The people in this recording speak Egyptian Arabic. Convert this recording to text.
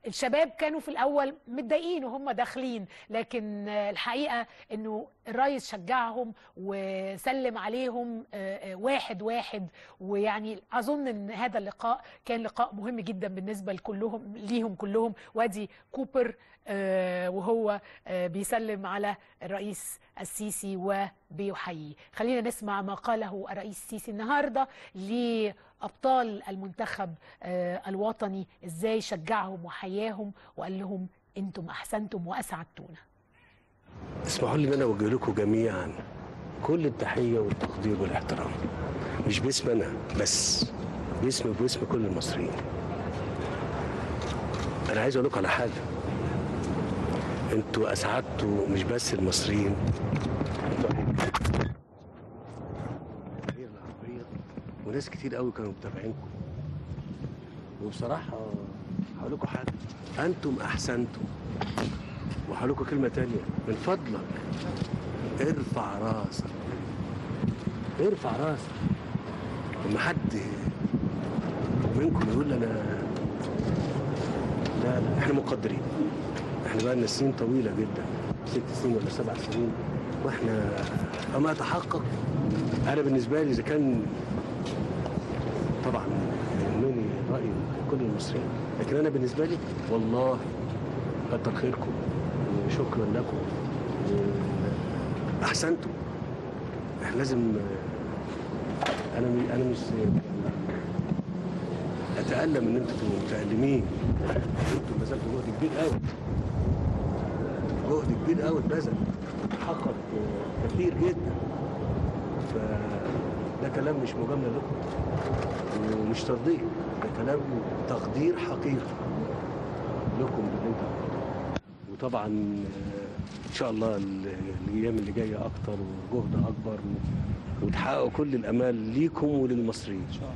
الشباب كانوا في الاول متضايقين وهم داخلين لكن آه، الحقيقه انه الرئيس شجعهم وسلم عليهم آه، آه، واحد واحد ويعني اظن ان هذا اللقاء كان لقاء مهم جدا بالنسبه لكلهم ليهم كلهم وادي كوبر آه، وهو آه، بيسلم على الرئيس السيسي وبيحييه خلينا نسمع ما قاله الرئيس السيسي النهارده لابطال المنتخب آه، الوطني ازاي شجعهم وحياهم وقال لهم انتم احسنتم واسعدتونا اسمحوا لي ان انا اوجه لكم جميعا كل التحيه والتقدير والاحترام مش باسم انا بس باسم باسم كل المصريين انا عايز اقول لكم على حاجه انتوا اسعدتوا مش بس المصريين انتوا الجماهير العربيه وناس كتير قوي كانوا متابعينكم وبصراحه هقول لكم حاجه انتم احسنتم وهقول لكم كلمه تانية من فضلك ارفع راسك ارفع راسك لما حد منكم يقول انا لا لا احنا مقدرين احنا بقى لنا سنين طويله جدا ست سنين ولا سبع سنين واحنا اما اتحقق انا بالنسبه لي اذا كان طبعا يهمني راي كل المصريين لكن انا بالنسبه لي والله كتر خيركم وشكرا لكم احسنتم احنا لازم انا م- انا مش اتالم ان انتوا تبقوا متالمين انتوا بذلتوا جهد كبير قوي جهد كبير قوي اتبذل حقق كثير جدا فده كلام مش مجامله لكم ومش ترضيه ده كلام تقدير حقيقي لكم باللي انتوا عملتوه. وطبعا آه، ان شاء الله ال- الايام اللي جايه اكتر وجهد اكبر و- وتحققوا كل الامال ليكم وللمصريين